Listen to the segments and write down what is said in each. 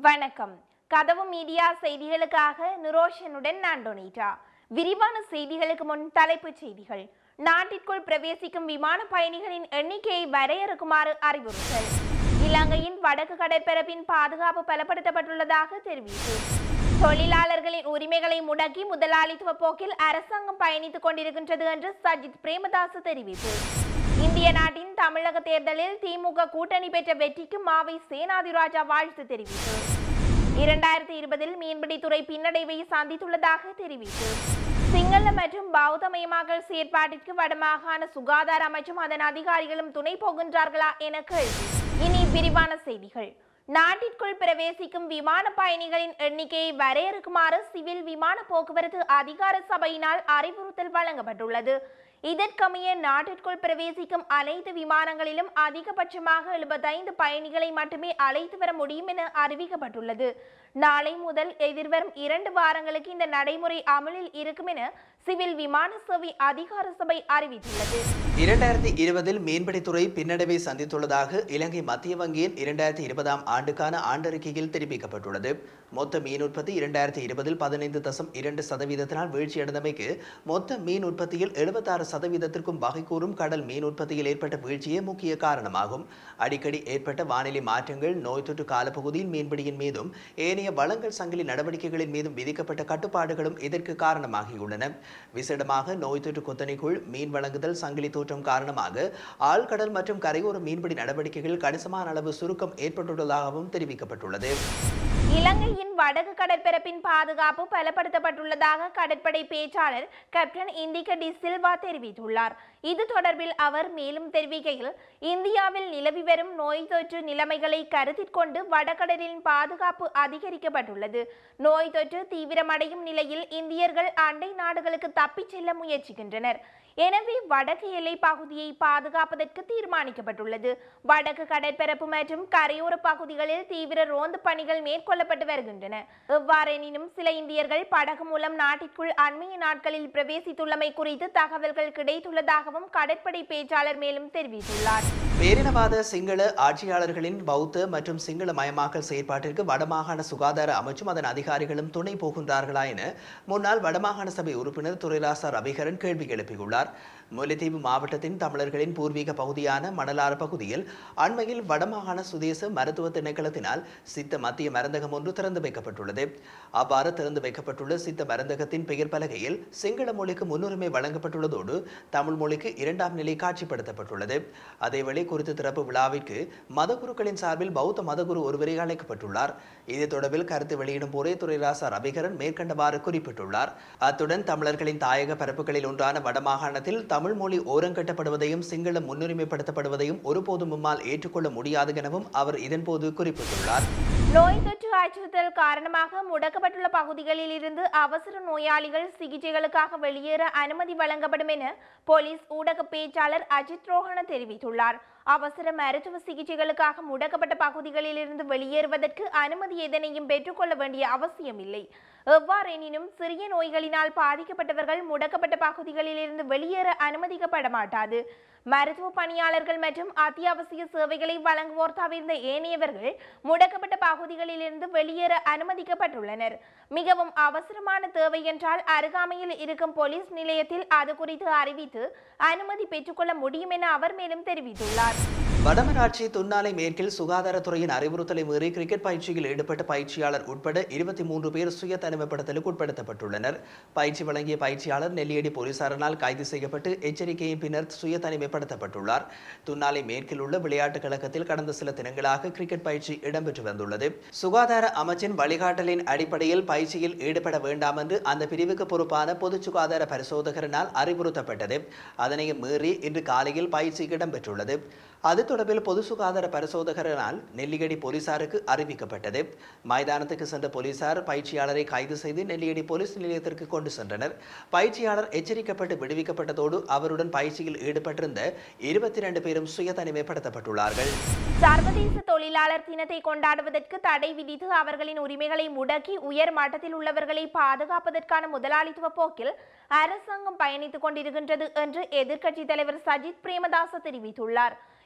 வணக்கம் கதவு மீடியா செய்திகளுக்காக நிரோஷனுடன் நான் டொனிட்டா விரிவான செய்திகளுக்கு முன் தலைப்புச் செய்திகள் நாட்டிற்குள் பிரவேசிக்கும் விமான பயணிகளின் எண்ணிக்கையை வரையறுக்குமாறு அறிவுறுத்தல் இலங்கையின் வடக்கு கடற்பரப்பின் பாதுகாப்பு பலப்படுத்தப்பட்டுள்ளதாக தெரிவிப்பு தொழிலாளர்களின் உரிமைகளை முடக்கி முதலாளித்துவ போக்கில் அரசாங்கம் பயணித்துக் கொண்டிருக்கின்றது என்று சஜித் பிரேமதாஸ் தெரிவிப்பு இந்திய நாட்டின் தமிழக தேர்தலில் திமுக கூட்டணி பெற்ற வெற்றிக்கு மாவை சேனாதிராஜா வாழ்த்து தெரிவிப்பு இரண்டாயிரத்தி இருபதில் மீன்பிடித்துறை பின்னடைவை சந்தித்துள்ளதாக தெரிவிப்பு சிங்கள மற்றும் பௌத்தமயமாக்கல் செயற்பாட்டிற்கு வடமாகாண சுகாதார அமைச்சும் அதன் அதிகாரிகளும் துணை போகின்றார்களா என கேள்வி இனி விரிவான செய்திகள் நாட்டிற்குள் பிரவேசிக்கும் விமான பயணிகளின் எண்ணிக்கையை வரையறுக்குமாறு சிவில் விமான போக்குவரத்து அதிகார சபையினால் அறிவுறுத்தல் வழங்கப்பட்டுள்ளது இதற்கமைய நாட்டிற்குள் பிரவேசிக்கும் அனைத்து விமானங்களிலும் அதிகபட்சமாக எழுபத்தைந்து பயணிகளை மட்டுமே அழைத்து வர முடியும் என அறிவிக்கப்பட்டுள்ளது நாளை முதல் எதிர்வரும் இரண்டு வாரங்களுக்கு இந்த நடைமுறை அமலில் இருக்கும் என சிவில் விமான சேவை அதிகார சபை அறிவித்துள்ளது இரண்டாயிரத்தி இருபதில் மீன்பிடித்துறை பின்னடைவை சந்தித்துள்ளதாக இலங்கை மத்திய வங்கியின் இரண்டாயிரத்தி இருபதாம் ஆண்டுக்கான ஆண்டறிக்கையில் தெரிவிக்கப்பட்டுள்ளது மொத்த மீன் உற்பத்தி இரண்டாயிரத்தி இருபதில் பதினைந்து தசம் இரண்டு சதவீதத்தினால் வீழ்ச்சியடைந்தமைக்கு மொத்த மீன் உற்பத்தியில் எழுபத்தாறு சதவீதத்திற்கும் வகை கூறும் கடல் மீன் உற்பத்தியில் ஏற்பட்ட வீழ்ச்சியே முக்கிய காரணமாகும் அடிக்கடி ஏற்பட்ட வானிலை மாற்றங்கள் நோய் தொற்று காலப்பகுதியில் மீன்பிடியின் மீதும் ஏனைய வளங்கள் சங்கிலி நடவடிக்கைகளின் மீதும் விதிக்கப்பட்ட கட்டுப்பாடுகளும் இதற்கு காரணமாகியுள்ளன விசேடமாக நோய் தொற்று கொத்தனைக்குள் மீன் வழங்குதல் சங்கிலி தோற்றம் காரணமாக ஆழ்கடல் மற்றும் கரையோர மீன்பிடி நடவடிக்கைகள் கணிசமான அளவு சுருக்கம் ஏற்பட்டுள்ளதாகவும் தெரிவிக்கப்பட்டுள்ளது இலங்கையின் வடக்கு கடற்பரப்பின் பாதுகாப்பு பலப்படுத்தப்பட்டுள்ளதாக கடற்படை பேச்சாளர் கேப்டன் இந்திக டி சில்வா தெரிவித்துள்ளார் இது தொடர்பில் அவர் மேலும் தெரிவிக்கையில் இந்தியாவில் நிலவி வரும் நோய் தொற்று நிலைமைகளை கருத்தில் கொண்டு வடகடலின் பாதுகாப்பு அதிகரிக்கப்பட்டுள்ளது நோய் தொற்று தீவிரமடையும் நிலையில் இந்தியர்கள் அண்டை நாடுகளுக்கு தப்பிச் செல்ல முயற்சிக்கின்றனர் எனவே வடக்கு எல்லை பகுதியை பாதுகாப்பதற்கு தீர்மானிக்கப்பட்டுள்ளது வடக்கு கடற்பரப்பு மற்றும் கரையோர பகுதிகளில் தீவிர ரோந்து பணிகள் மேற்கொள்ளப்பட்டு வருகின்றன எவ்வாறெனினும் சில இந்தியர்கள் படகு மூலம் நாட்டிற்குள் அண்மைய நாட்களில் பிரவேசித்துள்ளமை குறித்து தகவல்கள் கிடைத்துள்ளதாகவும் கடற்படை பேச்சாளர் மேலும் தெரிவித்துள்ளார் பேரினவாத சிங்கள ஆட்சியாளர்களின் பௌத்த மற்றும் சிங்கள மயமாக்கல் செயற்பாட்டிற்கு வடமாகாண சுகாதார அமைச்சும் அதன் அதிகாரிகளும் துணை போகின்றார்களா என முன்னாள் வடமாகாண சபை உறுப்பினர் துரைராசா ரவிகரன் கேள்வி எழுப்பியுள்ளார் முல்லைத்தீவு மாவட்டத்தின் தமிழர்களின் பூர்வீக பகுதியான மணலாறு பகுதியில் அண்மையில் வடமாகாண சுதேச மருத்துவ திணைக்களத்தினால் சித்த மத்திய மருந்தகம் ஒன்று திறந்து வைக்கப்பட்டுள்ளது அவ்வாறு திறந்து வைக்கப்பட்டுள்ள சித்த மருந்தகத்தின் பெயர் பலகையில் சிங்கள மொழிக்கு முன்னுரிமை வழங்கப்பட்டுள்ளதோடு தமிழ் மொழிக்கு இரண்டாம் நிலை காட்சிப்படுத்தப்பட்டுள்ளது அதேவேளை குறித்த திறப்பு விழாவிற்கு மதகுருக்களின் சார்பில் பௌத்த மதகுரு ஒருவரை அழைக்கப்பட்டுள்ளார் இது தொடர்பில் கருத்து வெளியிடும் போதே துரைராசா ரவிகரன் மேற்கண்டவாறு குறிப்பிட்டுள்ளார் அத்துடன் தமிழர்களின் தாயக பரப்புகளில் ஒன்றான வடமாகாணத்தில் தமிழ் மொழி ஓரங்கட்டப்படுவதையும் சிங்களம் முன்னுரிமைப்படுத்தப்படுவதையும் ஒருபோதும் மும்மால் ஏற்றுக்கொள்ள முடியாது எனவும் அவர் இதன்போது குறிப்பிட்டுள்ளார் நோய் தொற்று அச்சுறுத்தல் காரணமாக முடக்கப்பட்டுள்ள பகுதிகளில் இருந்து அவசர நோயாளிகள் சிகிச்சைகளுக்காக வெளியேற அனுமதி வழங்கப்படும் என போலீஸ் ஊடக பேச்சாளர் அஜித் ரோஹன தெரிவித்துள்ளார் அவசர மருத்துவ சிகிச்சைகளுக்காக முடக்கப்பட்ட பகுதிகளில் இருந்து வெளியேறுவதற்கு அனுமதி எதனையும் பெற்றுக்கொள்ள வேண்டிய அவசியமில்லை எவ்வாறெனினும் சிறிய நோய்களினால் பாதிக்கப்பட்டவர்கள் முடக்கப்பட்ட பகுதிகளில் இருந்து வெளியேற அனுமதிக்கப்பட மாட்டாது மருத்துவ பணியாளர்கள் மற்றும் அத்தியாவசிய சேவைகளை வழங்குவோர் தவிர்ந்த ஏனையவர்கள் முடக்கப்பட்ட பகுதிகளில் இருந்து வெளியேற அனுமதிக்கப்பட்டுள்ளனர் மிகவும் அவசரமான தேவை என்றால் அருகாமையில் இருக்கும் போலீஸ் நிலையத்தில் அது குறித்து அறிவித்து அனுமதி பெற்றுக்கொள்ள முடியும் என அவர் மேலும் தெரிவித்துள்ளார் வடமராட்சி துன்னாலை மேற்கில் சுகாதாரத்துறையின் அறிவுறுத்தலை மீறி கிரிக்கெட் பயிற்சியில் ஈடுபட்ட பயிற்சியாளர் உட்பட இருபத்தி மூன்று பேர் சுய தனிமைப்படுத்தலுக்கு உட்படுத்தப்பட்டுள்ளனர் பயிற்சி வழங்கிய பயிற்சியாளர் நெல்லியடி போலீசாரினால் கைது செய்யப்பட்டு எச்சரிக்கையின் பின்னர் சுய தனிமைப்படுத்தப்பட்டுள்ளார் துன்னாலை மேற்கில் உள்ள விளையாட்டுக் கழகத்தில் கடந்த சில தினங்களாக கிரிக்கெட் பயிற்சி இடம்பெற்று வந்துள்ளது சுகாதார அமைச்சின் வழிகாட்டலின் அடிப்படையில் பயிற்சியில் ஈடுபட வேண்டாம் என்று அந்த பிரிவுக்கு பொறுப்பான பொது சுகாதார பரிசோதகரினால் அறிவுறுத்தப்பட்டது அதனை மீறி இன்று காலையில் பயிற்சி இடம்பெற்றுள்ளது அது தொடர்பில் பொது சுகாதார பரிசோதகரினால் நெல்லியடி போலீசாருக்கு அறிவிக்கப்பட்டது மைதானத்துக்கு சென்ற போலீசார் பயிற்சியாளரை கைது செய்து நெல்லியடி போலீஸ் நிலையத்திற்கு கொண்டு சென்றனர் பயிற்சியாளர் எச்சரிக்கப்பட்டு விடுவிக்கப்பட்டதோடு அவருடன் பயிற்சியில் ஈடுபட்டிருந்த இருபத்தி இரண்டு பேரும் சுய தனிமைப்படுத்தப்பட்டுள்ளார்கள் சர்வதேச தொழிலாளர் தினத்தை கொண்டாடுவதற்கு தடை விதித்து அவர்களின் உரிமைகளை முடக்கி உயர் மட்டத்தில் உள்ளவர்களை பாதுகாப்பதற்கான முதலாளித்துவ போக்கில் அரசாங்கம் பயணித்துக் கொண்டிருக்கின்றது என்று எதிர்க்கட்சித் தலைவர் சஜித் பிரேமதாச தெரிவித்துள்ளார்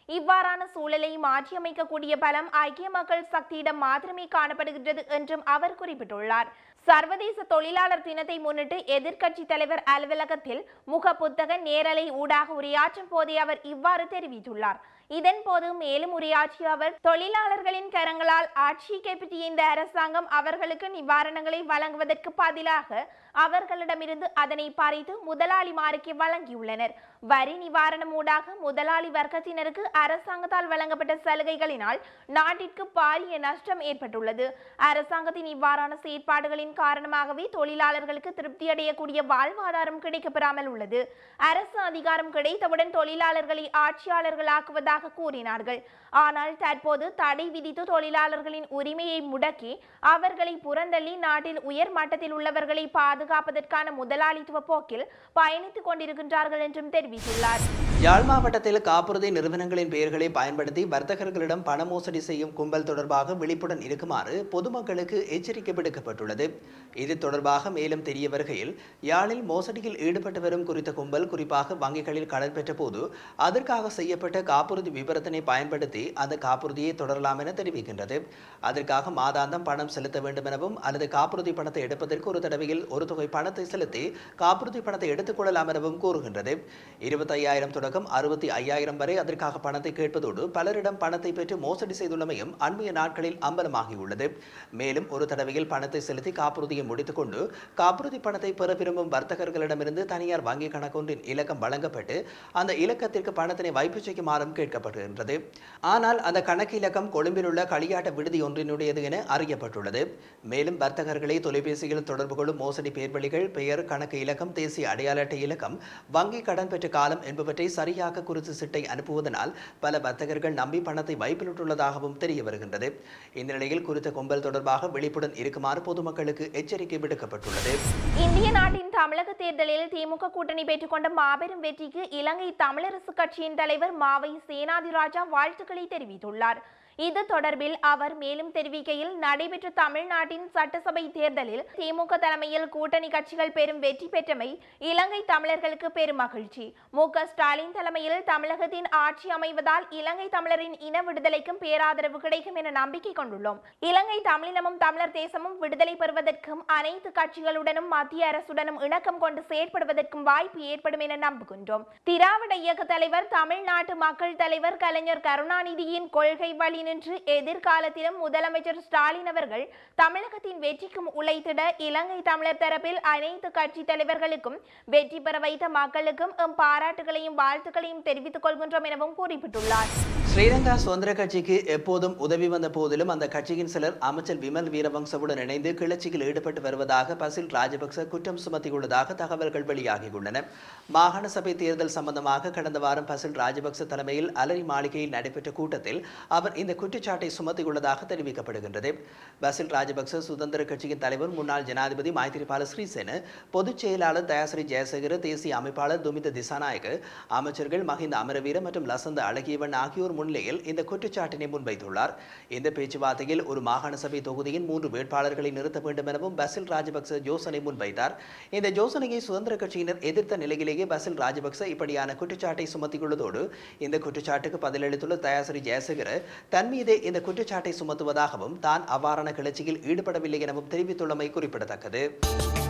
இவ்வாறான சூழலை மாற்றியமைக்கக்கூடிய பலம் ஐக்கிய மக்கள் சக்தியிடம் மாத்திரமே காணப்படுகின்றது என்றும் அவர் குறிப்பிட்டுள்ளார் சர்வதேச தொழிலாளர் தினத்தை முன்னிட்டு எதிர்க்கட்சி தலைவர் அலுவலகத்தில் முக புத்தக நேரலை ஊடாக உரையாற்றும் போதே அவர் இவ்வாறு தெரிவித்துள்ளார் இதன் போது மேலும் உரையாற்றிய அவர் தொழிலாளர்களின் கரங்களால் ஆட்சி கைப்பற்றிய இந்த அரசாங்கம் அவர்களுக்கு நிவாரணங்களை வழங்குவதற்கு பதிலாக அவர்களிடமிருந்து அதனை பறித்து முதலாளிமாருக்கு வழங்கியுள்ளனர் வரி நிவாரணம் ஊடாக முதலாளி வர்க்கத்தினருக்கு அரசாங்கத்தால் வழங்கப்பட்ட சலுகைகளினால் நாட்டிற்கு பாரிய நஷ்டம் ஏற்பட்டுள்ளது அரசாங்கத்தின் இவ்வாறான செயற்பாடுகளின் காரணமாகவே தொழிலாளர்களுக்கு திருப்தி அடையக்கூடிய வாழ்வாதாரம் கிடைக்கப்பெறாமல் உள்ளது அரசு அதிகாரம் கிடைத்தவுடன் தொழிலாளர்களை ஆட்சியாளர்களாக்குவதாக கூறினார்கள் ஆனால் தற்போது தடை விதித்து தொழிலாளர்களின் உரிமையை முடக்கி அவர்களை புறந்தள்ளி நாட்டில் உயர் மட்டத்தில் உள்ளவர்களை பாதுகாப்பதற்கான முதலாளித்துவ போக்கில் பயணித்துக் கொண்டிருக்கின்றார்கள் என்றும் தெரிவித்துள்ளார் யாழ் மாவட்டத்தில் காப்புறுதி நிறுவனங்களின் பெயர்களை பயன்படுத்தி வர்த்தகர்களிடம் பண மோசடி செய்யும் கும்பல் தொடர்பாக விழிப்புடன் இருக்குமாறு பொதுமக்களுக்கு எச்சரிக்கை விடுக்கப்பட்டுள்ளது இது தொடர்பாக மேலும் தெரிய வருகையில் யாழில் மோசடியில் ஈடுபட்டு வரும் குறித்த கும்பல் குறிப்பாக வங்கிகளில் கடன் பெற்ற போது அதற்காக செய்யப்பட்ட காப்புறுதி விபரத்தினை பயன்படுத்தி அந்த காப்புறுதியை தொடரலாம் என தெரிவிக்கின்றது அதற்காக மாதாந்தம் பணம் செலுத்த வேண்டும் எனவும் அல்லது காப்புறுதி பணத்தை எடுப்பதற்கு ஒரு தடவையில் ஒரு தொகை பணத்தை செலுத்தி காப்புறுதி பணத்தை எடுத்துக்கொள்ளலாம் எனவும் கூறுகின்றது இருபத்தையாயிரம் தொடக்கம் அறுபத்தி ஐயாயிரம் வரை அதற்காக பணத்தை கேட்பதோடு பலரிடம் பணத்தை பெற்று மோசடி செய்துள்ளமையும் அண்மைய நாட்களில் அம்பலமாகியுள்ளது மேலும் ஒரு தடவையில் பணத்தை செலுத்தி காப்புறுதியை முடித்துக்கொண்டு காப்புறுதி பணத்தை பெற விரும்பும் வர்த்தகர்களிடமிருந்து தனியார் வங்கி கணக்கொன்றின் இலக்கம் வழங்கப்பட்டு அந்த இலக்கத்திற்கு பணத்தினை வைப்பு செய்யுமாறும் கேட்கப்படுகின்றது ஆனால் அந்த கணக்கு இலக்கம் கொழும்பில் உள்ள களியாட்ட விடுதி ஒன்றினுடையது என அறியப்பட்டுள்ளது மேலும் வர்த்தகர்களை தொலைபேசியில் தொடர்பு கொள்ளும் மோசடி பேர்வழிகள் பெயர் கணக்கு இலக்கம் தேசிய அடையாள அட்டை இலக்கம் வங்கி கடன் பெற்ற காலம் என்பவற்றை சரியாக குறித்து சிட்டை அனுப்புவதனால் பல வர்த்தகர்கள் நம்பி பணத்தை வைப்பிலிட்டுள்ளதாகவும் தெரிய வருகின்றது இந்த நிலையில் குறித்த கும்பல் தொடர்பாக விழிப்புடன் இருக்குமாறு பொதுமக்களுக்கு எச்சரிக்கை விடுக்கப்பட்டுள்ளது இந்திய நாட்டின் தமிழக தேர்தலில் திமுக கூட்டணி பெற்றுக்கொண்ட மாபெரும் வெற்றிக்கு இலங்கை தமிழரசு கட்சியின் தலைவர் மாவை சேனாதிராஜா வாழ்த்துக்களை தெரிவித்துள்ளார் இது தொடர்பில் அவர் மேலும் தெரிவிக்கையில் நடைபெற்ற தமிழ்நாட்டின் சட்டசபை தேர்தலில் திமுக தலைமையில் கூட்டணி கட்சிகள் பெரும் வெற்றி பெற்றமை இலங்கை தமிழர்களுக்கு பெரும் மகிழ்ச்சி மு க ஸ்டாலின் தலைமையில் தமிழகத்தின் ஆட்சி அமைவதால் இலங்கை தமிழரின் இன விடுதலைக்கும் பேராதரவு கிடைக்கும் என நம்பிக்கை கொண்டுள்ளோம் இலங்கை தமிழினமும் தமிழர் தேசமும் விடுதலை பெறுவதற்கும் அனைத்து கட்சிகளுடனும் மத்திய அரசுடனும் இணக்கம் கொண்டு செயற்படுவதற்கும் வாய்ப்பு ஏற்படும் என நம்புகின்றோம் திராவிட இயக்க தலைவர் தமிழ்நாட்டு மக்கள் தலைவர் கலைஞர் கருணாநிதியின் கொள்கை வழி நின்று எதிர்காலத்திலும் முதலமைச்சர் ஸ்டாலின் அவர்கள் தமிழகத்தின் வெற்றிக்கும் உழைத்திட இலங்கை தமிழர் தரப்பில் அனைத்து கட்சி தலைவர்களுக்கும் வெற்றி பெற வைத்த மக்களுக்கும் எம் பாராட்டுகளையும் வாழ்த்துக்களையும் தெரிவித்துக் கொள்கின்றோம் எனவும் குறிப்பிட்டுள்ளார் ஸ்ரீலங்கா சுதந்திர கட்சிக்கு எப்போதும் உதவி வந்த போதிலும் அந்த கட்சியின் சிலர் அமைச்சர் விமல் வீரவங்சவுடன் இணைந்து கிளர்ச்சியில் ஈடுபட்டு வருவதாக பசில் ராஜபக்ச குற்றம் சுமத்தியுள்ளதாக தகவல்கள் வெளியாகியுள்ளன மாகாண சபை தேர்தல் சம்பந்தமாக கடந்த வாரம் பசில் ராஜபக்ச தலைமையில் அலரி மாளிகையில் நடைபெற்ற கூட்டத்தில் அவர் இந்த குற்றச்சாட்டை சுமத்தியுள்ளதாக தெரிவிக்கப்படுகின்றது பசில் ராஜபக்ச சுதந்திர கட்சியின் தலைவர் முன்னாள் ஜனாதிபதி மைத்திரிபால ஸ்ரீசேன பொதுச் செயலாளர் தயாசிரி ஜெயசேகர தேசிய அமைப்பாளர் துமித திசாநாயக்க அமைச்சர்கள் மஹிந்த அமரவீர மற்றும் லசந்த அழகியவன் ஆகியோர் முன்னிலையில் இந்த குற்றச்சாட்டினை முன்வைத்துள்ளார் இந்த பேச்சுவார்த்தையில் ஒரு மாகாண சபை தொகுதியின் மூன்று வேட்பாளர்களை நிறுத்த வேண்டும் எனவும் பசில் ராஜபக்ச யோசனை முன்வைத்தார் இந்த யோசனையை சுதந்திர கட்சியினர் எதிர்த்த நிலையிலேயே பசில் ராஜபக்ச இப்படியான குற்றச்சாட்டை சுமத்தியுள்ளதோடு இந்த குற்றச்சாட்டுக்கு பதிலளித்துள்ள தயாசிரி ஜெயசேகர தன் மீதே இந்த குற்றச்சாட்டை சுமத்துவதாகவும் தான் அவ்வாறான கிளர்ச்சியில் ஈடுபடவில்லை எனவும் தெரிவித்துள்ளமை குறிப்பிடத்தக்கது